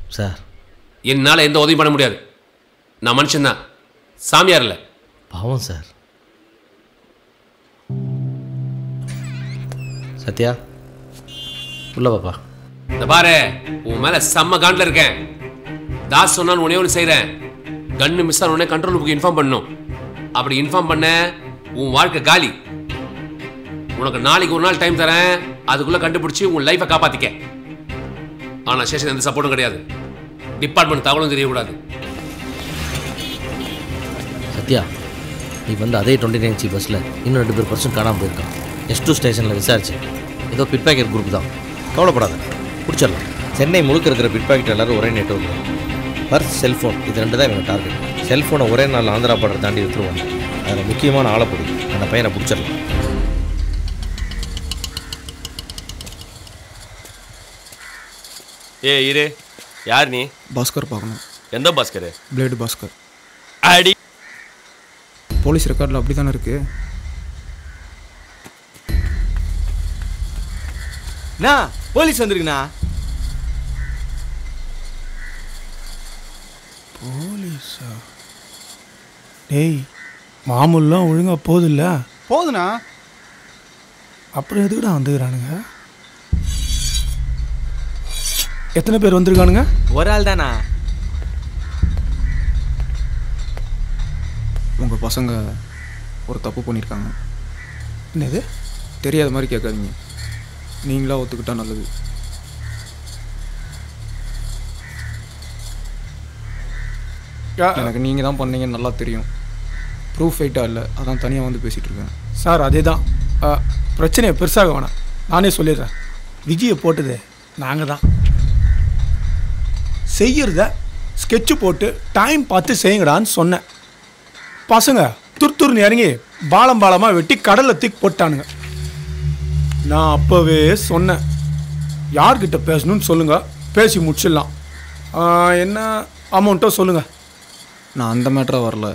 Sir என்னால் எந்த உதவியும் பண்ண முடியாது நான் மனுஷன்தான் சாமியார் இல்லை பாவம் சார் சத்யா உள்ள பாப்பா இந்த பாரு உன் மேல செம்ம காண்டில் இருக்கேன் தாஸ் சொன்னான்னு உடனே ஒன்று செய்கிறேன் கன்னு மிஸ் ஆன உடனே கண்ட்ரோல் புக்கு இன்ஃபார்ம் பண்ணணும் அப்படி இன்ஃபார்ம் பண்ண உன் வாழ்க்கை காலி உனக்கு நாளைக்கு ஒரு நாள் டைம் தரேன் அதுக்குள்ள கண்டுபிடிச்சி உன் லைஃபை காப்பாத்திக்க ஆனா ஸ்டேஷன் எந்த சப்போர்ட்டும் கிடையாது டிபார்ட்மெண்ட் தகவலும் தெரியக்கூடாது சத்யா நீ வந்து அதே டுவெண்ட்டி நைன் சி பஸ்ஸில் இன்னும் ரெண்டு பேர் பர்சன் காணாமல் போயிருக்கான் எஸ் டூ ஸ்டேஷனில் விசாரிச்சு ஏதோ பிட் பேக்கெட் குரூப் தான் கவலைப்படாத பிடிச்சிடலாம் சென்னை முழுக்க இருக்கிற பிட் பேக்கெட் எல்லாரும் ஒரே நெட்ஒர்க் பர்ஸ் செல்ஃபோன் இது ரெண்டு தான் இவங்க டார்கெட் செல்ஃபோனை ஒரே நாள் ஆந்திரா பார்டர் தாண்டி விட்டுருவாங்க அதில் முக்கியமான ஆளை பிடி அந்த பையனை பிடிச்சிடலாம் ஏ இரு யார் நீ பாஸ்கர் பார்க்கணும் எந்த பாஸ்கர் பிளேடு பாஸ்கர் அடி போலீஸ் ரெக்கார்டில் அப்படி தானே இருக்கு அண்ணா போலீஸ் வந்திருக்குண்ணா போலீஸா டேய் மாமூல்லாம் ஒழுங்காக போதில்ல போதுண்ணா அப்புறம் எதுக்குடா வந்துக்கிறானுங்க எத்தனை பேர் வந்திருக்கானுங்க ஒரு ஆள் தானா உங்கள் பசங்க ஒரு தப்பு பண்ணியிருக்காங்க என்னது தெரியாத மாதிரி கேட்காதீங்க நீங்களா ஒத்துக்கிட்டா நல்லது எனக்கு நீங்கள் தான் பண்ணீங்கன்னு நல்லா தெரியும் ப்ரூஃப் ஃபைட்டாக இல்லை அதான் தனியாக வந்து பேசிகிட்டு இருக்கேன் சார் அதே தான் பிரச்சனையை பெருசாக வேணாம் நானே சொல்லிடுறேன் விஜயை போட்டது நாங்கள் தான் செய்யறத ஸ்கெட்சு போட்டு டைம் பார்த்து செய்யுங்கடான்னு சொன்னேன் பசங்க துருத்துருன்னு இறங்கி பாலம் பாலமாக வெட்டி கடலில் தூக்கி போட்டானுங்க நான் அப்போவே சொன்னேன் யார்கிட்ட பேசணும்னு சொல்லுங்கள் பேசி முடிச்சிடலாம் ஆ, என்ன அமௌண்ட்டோ சொல்லுங்கள் நான் அந்த மேட்டராக வரல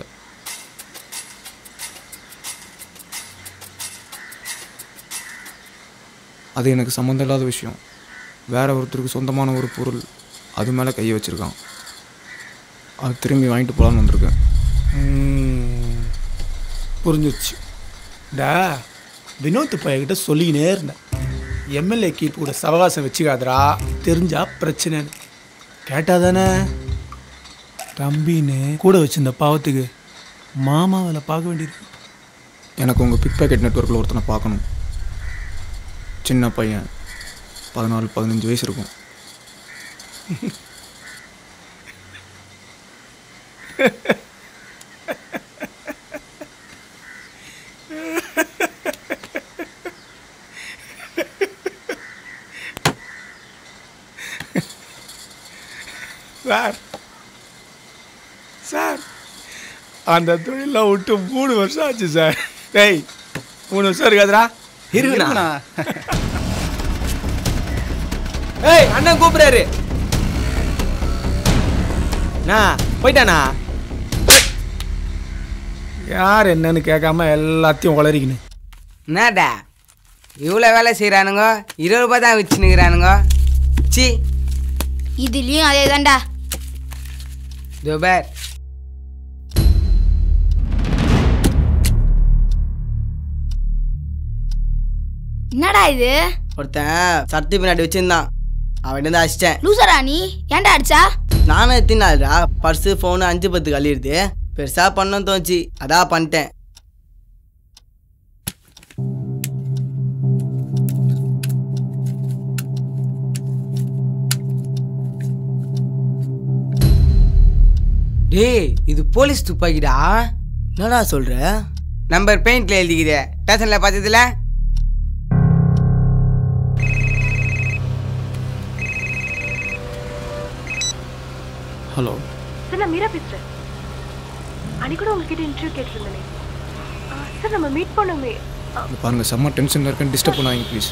அது எனக்கு சம்மந்தம் இல்லாத விஷயம் வேற ஒருத்தருக்கு சொந்தமான ஒரு பொருள் அது மேலே கையை வச்சுருக்கான் அது திரும்பி வாங்கிட்டு போகலான்னு வந்திருக்கேன் ம், புரிஞ்சிருச்சு டா வினோத் பையன்கிட்ட சொல்லிக்கினே இருந்தேன் எம்எல்ஏ கீப் கூட சவகாசம் வச்சுக்காதடா தெரிஞ்சா பிரச்சனைன்னு கேட்டா தானே தம்பின்னு கூட வச்சிருந்த பாவத்துக்கு மாமாவில் பார்க்க வேண்டியிருக்கு எனக்கு உங்கள் பிக் பேக்கெட் நெட்ஒர்க்கில் ஒருத்தனை பார்க்கணும் சின்ன பையன் பதினாலு பதினஞ்சு வயசு இருக்கும் சார் சார் அந்த தொழிலாம் விட்டு மூணு வருஷம் ஆச்சு சார் டேய் மூணு வருஷம் இருக்காதுடா இருக்குண்ணா ஏய் அண்ணன் கூப்பிடுறாரு அண்ணா போயிட்டானா யார் என்னன்னு கேட்காம எல்லாத்தையும் உளறிக்கின்னு என்னடா இவ்வளோ வேலை செய்கிறானுங்க இருபது ரூபாய் தான் வச்சுன்னுக்கிறானுங்க சி இதுலயும் அதே தான்டா துபேர் என்னடா இது ஒருத்தன் சட்டி பின்னாடி வச்சிருந்தான் அவன் தான் அடிச்சிட்டேன் லூசரா நீ ஏன்டா அடிச்சா நானும் எத்தினால்டா பர்ஸு ஃபோனு அஞ்சு பத்து கழிடுது பெருசாக பண்ணணும் தோணுச்சு அதான் பண்ணிட்டேன் டேய் இது போலீஸ் துப்பாக்கிடா என்னடா சொல்ற நம்பர் பெயிண்ட்ல எழுதிக்குது ஸ்டேஷன்ல பார்த்ததுல ஹலோ சார் நான் மீரா பேசுகிறேன் அன்னைக்கு கூட உங்ககிட்ட இன்டர்வியூ கேட்டிருந்தேனே ஆ, சார் நம்ம மீட் பண்ணோமே ஆ, இங்க பாருங்க செம்ம டென்ஷனில் இருக்கேன்னு டிஸ்டர்ப் பண்ணாதீங்க ப்ளீஸ்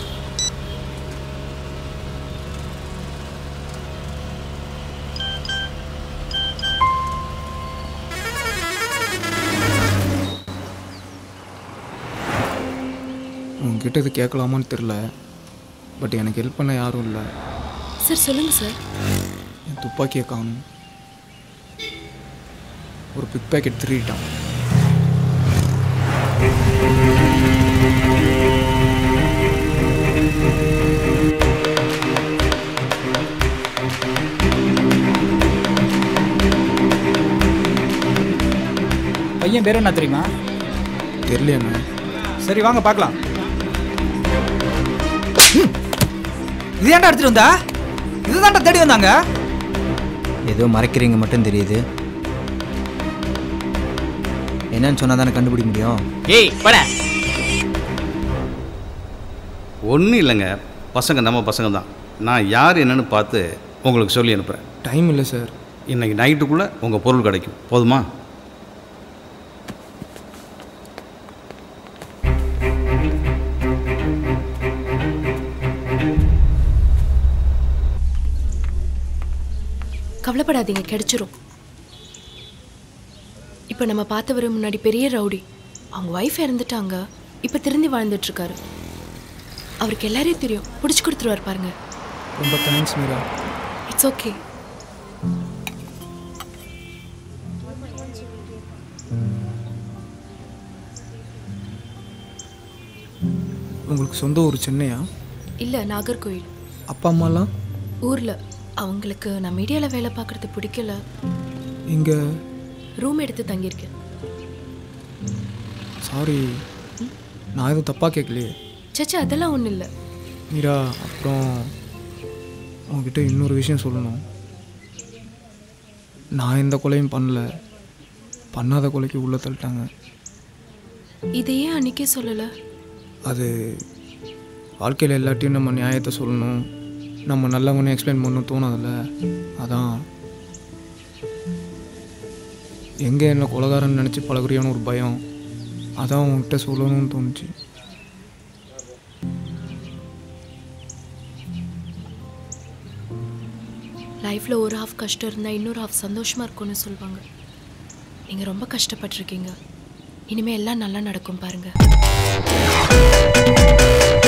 உங்ககிட்ட இது கேட்கலாமான்னு தெரில பட் எனக்கு ஹெல்ப் பண்ண யாரும் இல்லை சார் சொல்லுங்கள் சார் என் துப்பாக்கியை காணும் ஒரு பிக் பேக்கெட் திருடிட்டான் பையன் பேர் என்ன தெரியுமா தெரியலையாண்ணே சரி வாங்க பார்க்கலாம் ம். இது ஏன்டா எடுத்துட்டு வந்தா இதுதான்டா தேடி வந்தாங்க ஏதோ மறைக்கிறீங்க மட்டும் தெரியுது என்னன்னு சொன்னா தானே கண்டுபிடிக்க முடியும் ஏய் பட ஒன்றும் இல்லைங்க பசங்க நம்ம பசங்க தான் நான் யார் என்னன்னு பார்த்து உங்களுக்கு சொல்லி அனுப்புகிறேன் டைம் இல்லை சார் இன்னைக்கு நைட்டுக்குள்ளே உங்கள் பொருள் கிடைக்கும் போதுமா கவலைப்படாதீங்க கிடைச்சிரும் இப்போ நம்ம பார்த்தவர் முன்னாடி பெரிய ரவுடி அவங்க ஒய்ஃப் இறந்துட்டாங்க இப்போ திருந்தி வாழ்ந்துட்டு இருக்காரு அவருக்கு எல்லாரையும் தெரியும் பிடிச்சி கொடுத்துருவார் பாருங்க ரொம்ப தேங்க்ஸ் மீரா இட்ஸ் ஓகே உங்களுக்கு சொந்த ஊர் சென்னையா இல்லை நாகர்கோயில் அப்பா அம்மாலாம் ஊரில் அவங்களுக்கு நான் மீடியாவில் வேலை பார்க்குறது பிடிக்கல இங்கே ரூம் எடுத்து தங்கியிருக்கேன் சாரி நான் எதுவும் தப்பாக கேட்கலையே சச்சா அதெல்லாம் ஒன்றும் இல்லை மீரா அப்புறம் உங்ககிட்ட இன்னொரு விஷயம் சொல்லணும் நான் எந்த கொலையும் பண்ணல பண்ணாத கொலைக்கு உள்ளே தள்ளிட்டாங்க இதையே அன்னைக்கே சொல்லலை அது வாழ்க்கையில் எல்லாத்தையும் நம்ம நியாயத்தை சொல்லணும் நம்ம நல்லவனே எக்ஸ்பிளைன் பண்ணணும் தோணாதுல்ல அதான் எங்கே என்ன கொலகாரன் நினச்சி பழகுறியோன்னு ஒரு பயம் அதான் உன்கிட்ட சொல்லணும்னு தோணுச்சு லைஃப்பில் ஒரு ஹாஃப் கஷ்டம் இருந்தால் இன்னொரு ஹாஃப் சந்தோஷமாக இருக்கும்னு சொல்லுவாங்க நீங்கள் ரொம்ப கஷ்டப்பட்டிருக்கீங்க இனிமேல் எல்லாம் நல்லா நடக்கும் பாருங்கள்